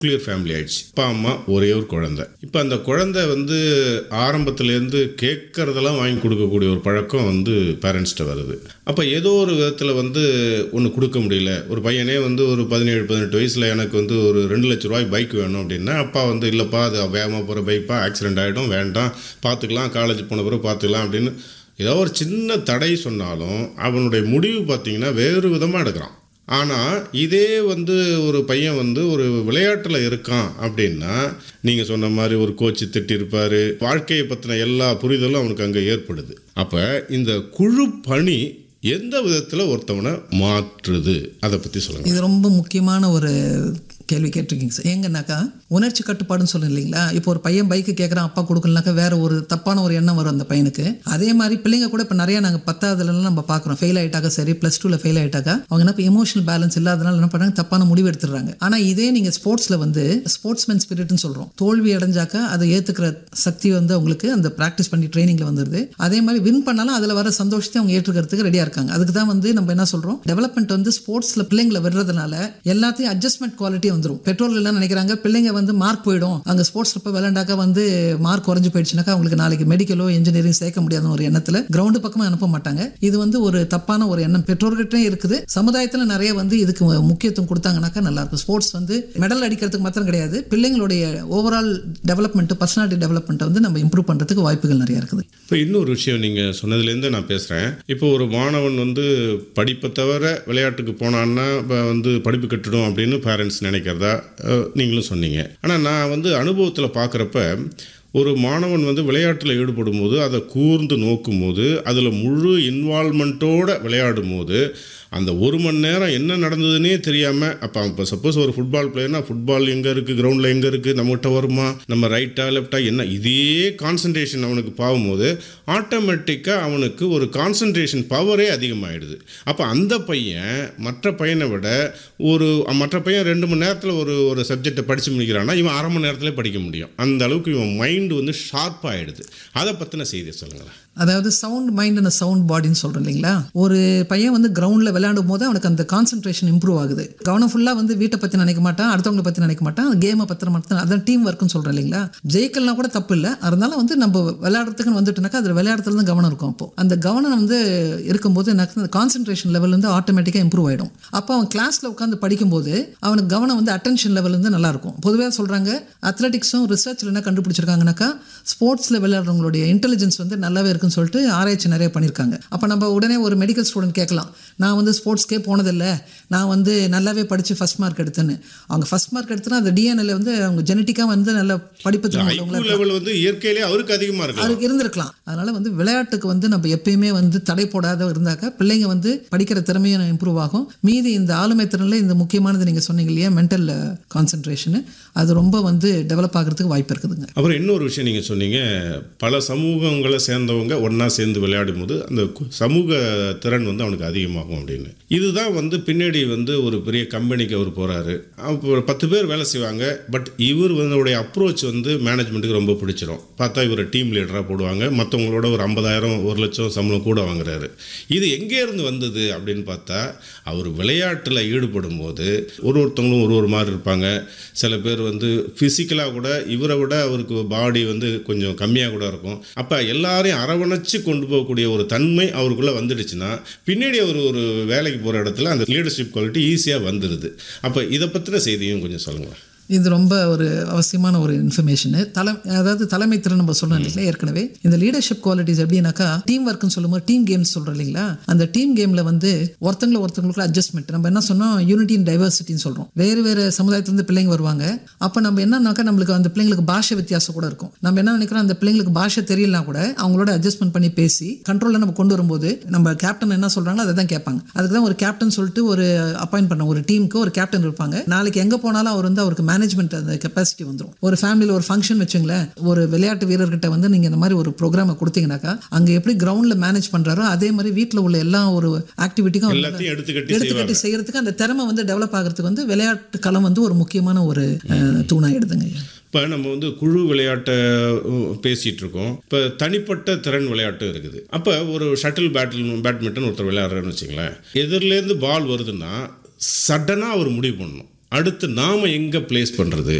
nuclear family ஆயிடுச்சு அப்பா அம்மா ஒரே ஒரு குழந்தை இப்போ அந்த குழந்தை வந்து ஆரம்பத்துலேருந்து கேட்கறதெல்லாம் வாங்கி கொடுக்கக்கூடிய ஒரு பழக்கம் வந்து பேரண்ட்ஸ்கிட்ட வருது அப்போ ஏதோ ஒரு விதத்தில் வந்து ஒன்று கொடுக்க முடியல ஒரு பையனே வந்து ஒரு பதினேழு பதினெட்டு வயசில் எனக்கு வந்து ஒரு ரெண்டு லட்ச ரூபாய் பைக் வேணும் அப்படின்னா அப்பா வந்து இல்லைப்பா அது வேகமாக போகிற பைப்பா ஆக்சிடென்ட் ஆகிடும் வேண்டாம் பார்த்துக்கலாம் காலேஜ் போன பிறகு பார்த்துக்கலாம் அப்படின்னு ஏதோ ஒரு சின்ன தடை சொன்னாலும் அவனுடைய முடிவு பார்த்தீங்கன்னா வேறு விதமாக எடுக்கிறான் ஆனால் இதே வந்து ஒரு பையன் வந்து ஒரு விளையாட்டில் இருக்கான் அப்படின்னா நீங்கள் சொன்ன மாதிரி ஒரு கோச்சு திட்டிருப்பார் வாழ்க்கையை பற்றின எல்லா புரிதலும் அவனுக்கு அங்கே ஏற்படுது அப்போ இந்த குழு பணி எந்த விதத்தில் ஒருத்தவனை மாற்றுது அதை பற்றி சொல்லுங்கள் இது ரொம்ப முக்கியமான ஒரு கேள்வி கேட்டிருக்கீங்க சார் எங்கன்னாக்கா உணர்ச்சி கட்டுப்பாடுன்னு சொல்லுங்க இல்லைங்களா இப்போ ஒரு பையன் பைக்கு கேட்குறான் அப்பா கொடுக்கலனாக்கா வேற ஒரு தப்பான ஒரு எண்ணம் வரும் அந்த பையனுக்கு அதே மாதிரி பிள்ளைங்க கூட இப்போ நிறைய நாங்கள் பத்தாவதுலலாம் நம்ம பார்க்குறோம் ஃபெயில் ஆயிட்டாக்கா சரி ப்ளஸ் டூவில் ஃபெயில் ஆயிட்டாக்கா அவங்க என்ன இப்போ எமோஷனல் பேலன்ஸ் இல்லாதனால என்ன பண்ணுறாங்க தப்பான முடிவு எடுத்துடுறாங்க ஆனால் இதே நீங்கள் ஸ்போர்ட்ஸில் வந்து ஸ்போர்ட்ஸ்மேன் ஸ்பிரிட்னு சொல்கிறோம் தோல்வி அடைஞ்சாக்கா அதை ஏற்றுக்கிற சக்தி வந்து அவங்களுக்கு அந்த ப்ராக்டிஸ் பண்ணி ட்ரைனிங்கில் வந்துடுது அதே மாதிரி வின் பண்ணாலும் அதில் வர சந்தோஷத்தை அவங்க ஏற்றுக்கிறதுக்கு ரெடியாக இருக்காங்க அதுக்கு தான் வந்து நம்ம என்ன சொல்கிறோம் டெவலப்மெண்ட் வந்து ஸ்போர்ட்ஸில் பிள்ளைங்களை விடுறதுனால எல்லாத்தையும் அட்ஜஸ்ட்மெண்ட் குவாலிட்டி வந்துடும் பெற்றோர்கள் என்ன நினைக்கிறாங்க பிள்ளைங்க வந்து மார்க் போயிடும் அங்கே ஸ்போர்ட்ஸில் போய் விளையாண்டாக்கா வந்து மார்க் குறைஞ்சு போயிடுச்சுனாக்கா அவங்களுக்கு நாளைக்கு மெடிக்கலோ இன்ஜினியரிங் சேர்க்க முடியாத ஒரு எண்ணத்தில் கிரவுண்டு பக்கமாக அனுப்ப மாட்டாங்க இது வந்து ஒரு தப்பான ஒரு எண்ணம் பெற்றோர்கிட்டே இருக்குது சமுதாயத்தில் நிறைய வந்து இதுக்கு முக்கியத்துவம் கொடுத்தாங்கனாக்கா நல்லா இருக்கும் ஸ்போர்ட்ஸ் வந்து மெடல் அடிக்கிறதுக்கு மாத்திரம் கிடையாது பிள்ளைங்களுடைய ஓவரால் டெவலப்மெண்ட் பர்சனாலிட்டி டெவலப்மெண்ட்டை வந்து நம்ம இம்ப்ரூவ் பண்ணுறதுக்கு வாய்ப்புகள் நிறைய இருக்குது இப்போ இன்னொரு விஷயம் நீங்கள் சொன்னதுலேருந்து நான் பேசுகிறேன் இப்போ ஒரு மாணவன் வந்து படிப்பை தவிர விளையாட்டுக்கு போனான்னா இப்போ வந்து படிப்பு கட்டுடும் அப்படின்னு பேரண்ட்ஸ் நினைக்கிறதா அஹ், நீங்களும் சொன்னீங்க ஆனால் நான் வந்து அனுபவத்தில் பார்க்குறப்ப ஒரு மாணவன் வந்து விளையாட்டில் ஈடுபடும் போது அதை கூர்ந்து நோக்கும்போது அதில் முழு இன்வால்மெண்ட்டோடு விளையாடும் போது அந்த ஒரு மணி நேரம் என்ன நடந்ததுன்னே தெரியாமல் அப்போ இப்போ சப்போஸ் ஒரு ஃபுட்பால் பிளேயர்னா ஃபுட்பால் எங்கே இருக்குது கிரவுண்டில் எங்கே இருக்குது நம்மகிட்ட வருமா நம்ம ரைட்டா லெஃப்டா என்ன இதே கான்சன்ட்ரேஷன் அவனுக்கு பாகும்போது ஆட்டோமேட்டிக்காக அவனுக்கு ஒரு கான்சன்ட்ரேஷன் பவரே அதிகமாகிடுது அப்போ அந்த பையன் மற்ற பையனை விட ஒரு மற்ற பையன் ரெண்டு மணி நேரத்தில் ஒரு ஒரு சப்ஜெக்டை படித்து முடிக்கிறான்னா இவன் அரை மணி நேரத்தில் படிக்க முடியும் அந்த அளவுக்கு இவன் மைண்டு வந்து ஷார்ப் ஆகிடுது அதை பற்றின செய்தியை சொல்லுங்களேன் அதாவது சவுண்ட் மைண்ட் அண்ட் சவுண்ட் பாடின்னு சொல்கிறோம் இல்லைங்களா ஒரு பையன் வந்து கிரவுண்டில் விளையாடும் போது அவனுக்கு அந்த கான்சன்ட்ரேஷன் இம்ப்ரூவ் ஆகுது கவனம் ஃபுல்லாக வந்து வீட்டை பற்றி நினைக்க மாட்டான் அடுத்தவங்களை பற்றி நினைக்க மாட்டான் கேமை பற்றி மட்டும் அதான் டீம் ஒர்க்குன்னு சொல்கிறேன் இல்லைங்களா ஜெயிக்கலாம் கூட தப்பு இல்லை இருந்தாலும் வந்து நம்ம விளையாடுறதுக்குன்னு வந்துட்டுனாக்கா அதில் விளையாடுறதுல தான் கவனம் இருக்கும் அப்போ அந்த கவனம் வந்து இருக்கும்போது எனக்கு அந்த கான்சன்ட்ரேஷன் லெவல் வந்து ஆட்டோமேட்டிக்காக இம்ப்ரூவ் ஆகிடும் அப்போ அவன் கிளாஸில் உட்காந்து படிக்கும்போது அவனுக்கு கவனம் வந்து அட்டென்ஷன் லெவல் வந்து நல்லா இருக்கும் பொதுவாக சொல்கிறாங்க அத்லெட்டிக்ஸும் ரிசர்ச்சில் என்ன கண்டுபிடிச்சிருக்காங்கனாக்கா ஸ்போர்ட்ஸில் விளையாடுறவங்களுடைய இன்டெலிஜென்ஸ் வந்து நல்லாவே இருக்குன்னு சொல்லிட்டு ஆராய்ச்சி நிறைய பண்ணியிருக்காங்க அப்போ நம்ம உடனே ஒரு மெடிக்கல் ஸ்டூடெண்ட் கேட்கலாம் நான் வந்து ஸ்போர்ட்ஸ்க்கே போனதில்லை நான் வந்து நல்லாவே படித்து ஃபஸ்ட் மார்க் எடுத்தேன்னு அவங்க ஃபஸ்ட் மார்க் எடுத்தனா அந்த டிஎன்எல்ல வந்து அவங்க ஜெனட்டிக்காக வந்து நல்ல படிப்பு திறமை உள்ளவங்களா ஐக்யூ லெவல் வந்து இயற்கையிலே அவருக்கு அதிகமாக இருக்கு அதுக்கு இருந்திருக்கலாம் அதனால வந்து விளையாட்டுக்கு வந்து நம்ம எப்பயுமே வந்து தடை போடாத இருந்தாக்கா பிள்ளைங்க வந்து படிக்கிற திறமையும் இம்ப்ரூவ் ஆகும் மீதி இந்த ஆளுமை திறனில் இந்த முக்கியமானது நீங்கள் சொன்னீங்க இல்லையா மென்டல் கான்சன்ட்ரேஷனு அது ரொம்ப வந்து டெவலப் ஆகிறதுக்கு வாய்ப்பு இருக்குதுங்க அப்புறம் இன்னொரு விஷயம் நீங்கள் சொன்னீங்க பல சமூகங்களை சேர்ந்தவங்க ஒன்றா சேர்ந்து விளையாடும் போது அந்த கு- சமூக திறன் வந்து அவனுக்கு அதிகமாகும் அப்படின்னு இதுதான் வந்து பின்னாடி வந்து ஒரு பெரிய கம்பெனிக்கு அவர் போகிறாரு அப்போ ஒரு பத்து பேர் வேலை செய்வாங்க பட் இவர் வந்து அப்ரோச் வந்து மேனேஜ்மெண்ட்டுக்கு ரொம்ப பிடிச்சிரும் பார்த்தா இவர் டீம் லீடராக போடுவாங்க மற்றவங்களோட ஒரு ஐம்பதாயிரம் ஒரு லட்சம் சம்பளம் கூட வாங்குறாரு இது எங்கேருந்து வந்தது அப்படின்னு பார்த்தா அவர் விளையாட்டில் ஈடுபடும் போது ஒரு ஒருத்தவங்களும் ஒரு ஒரு மாதிரி இருப்பாங்க சில பேர் வந்து ஃபிசிக்கலாக கூட இவரை விட அவருக்கு பாடி வந்து கொஞ்சம் கம்மியாக கூட இருக்கும் அப்போ எல்லாரையும் அரவணைச்சு கொண்டு போகக்கூடிய ஒரு தன்மை அவருக்குள்ளே வந்துடுச்சுன்னா பின்னாடி அவர் ஒரு வேலைக்கு போகிற இடத்துல அந்த லீடர்ஷிப் குவாலிட்டி ஈஸியாக வந்துடுது அப்போ இதை பற்றின செய்தியும் கொஞ்சம் சொல்லுங்களேன் இது ரொம்ப ஒரு அவசியமான ஒரு இன்ஃபர்மேஷனு தலை அதாவது தலைமை திறன் நம்ம சொல்றோம் இல்லைங்களா ஏற்கனவே இந்த லீடர்ஷிப் குவாலிட்டிஸ் எப்படின்னாக்கா டீம் ஒர்க்னு சொல்லும்போது டீம் கேம்ஸ் சொல்றோம் இல்லைங்களா அந்த டீம் கேம்ல வந்து ஒருத்தங்களை ஒருத்தவங்களுக்கு அட்ஜஸ்ட்மெண்ட் நம்ம என்ன சொன்னோம் யூனிட்டி இன் டைவர்சிட்டின்னு சொல்றோம் வேறு வேறு சமுதாயத்திலிருந்து பிள்ளைங்க வருவாங்க அப்போ நம்ம என்னன்னாக்கா நம்மளுக்கு அந்த பிள்ளைங்களுக்கு பாஷை வித்தியாசம் கூட இருக்கும் நம்ம என்ன நினைக்கிறோம் அந்த பிள்ளைங்களுக்கு பாஷை தெரியலனா கூட அவங்களோட அட்ஜஸ்ட்மெண்ட் பண்ணி பேசி கண்ட்ரோலில் நம்ம கொண்டு வரும்போது நம்ம கேப்டன் என்ன சொல்றாங்களோ அதை தான் கேட்பாங்க அதுக்கு தான் ஒரு கேப்டன் சொல்லிட்டு ஒரு அப்பாயிண்ட் பண்ண ஒரு டீமுக்கு ஒரு கேப்டன் இருப்பாங்க நாளைக்கு எங்கே போனாலும் அவர் வந்து அவருக்கு மேனேஜ்மெண்ட் அந்த கெப்பாசிட்டி வந்துடும் ஒரு ஃபேமிலியில் ஒரு ஃபங்க்ஷன் வச்சுங்களேன் ஒரு விளையாட்டு வீரர்கிட்ட வந்து நீங்கள் இந்த மாதிரி ஒரு ப்ரோக்ராமை கொடுத்தீங்கன்னாக்கா அங்கே எப்படி கிரவுண்டில் மேனேஜ் பண்ணுறாரோ அதே மாதிரி வீட்டில் உள்ள எல்லா ஒரு ஆக்டிவிட்டிக்கும் எல்லாத்தையும் எடுத்துக்கட்டி எடுத்துக்கட்டி செய்யறதுக்கு அந்த திறமை வந்து டெவலப் ஆகிறதுக்கு வந்து விளையாட்டு களம் வந்து ஒரு முக்கியமான ஒரு அஹ், தூணாயிடுதுங்க ஐயா இப்போ நம்ம வந்து குழு விளையாட்டை உம், பேசிட்டு இருக்கோம் இப்போ தனிப்பட்ட திறன் விளையாட்டு இருக்குது அப்போ ஒரு ஷட்டில் பேட்டில் பேட்மிண்டன் ஒருத்தர் விளையாடுறேன்னு வச்சுங்களேன் எதிரிலேருந்து பால் வருதுன்னா சடனாக அவர் முடிவு பண்ணணும் அடுத்து நாம் எங்கே ப்ளேஸ் பண்ணுறது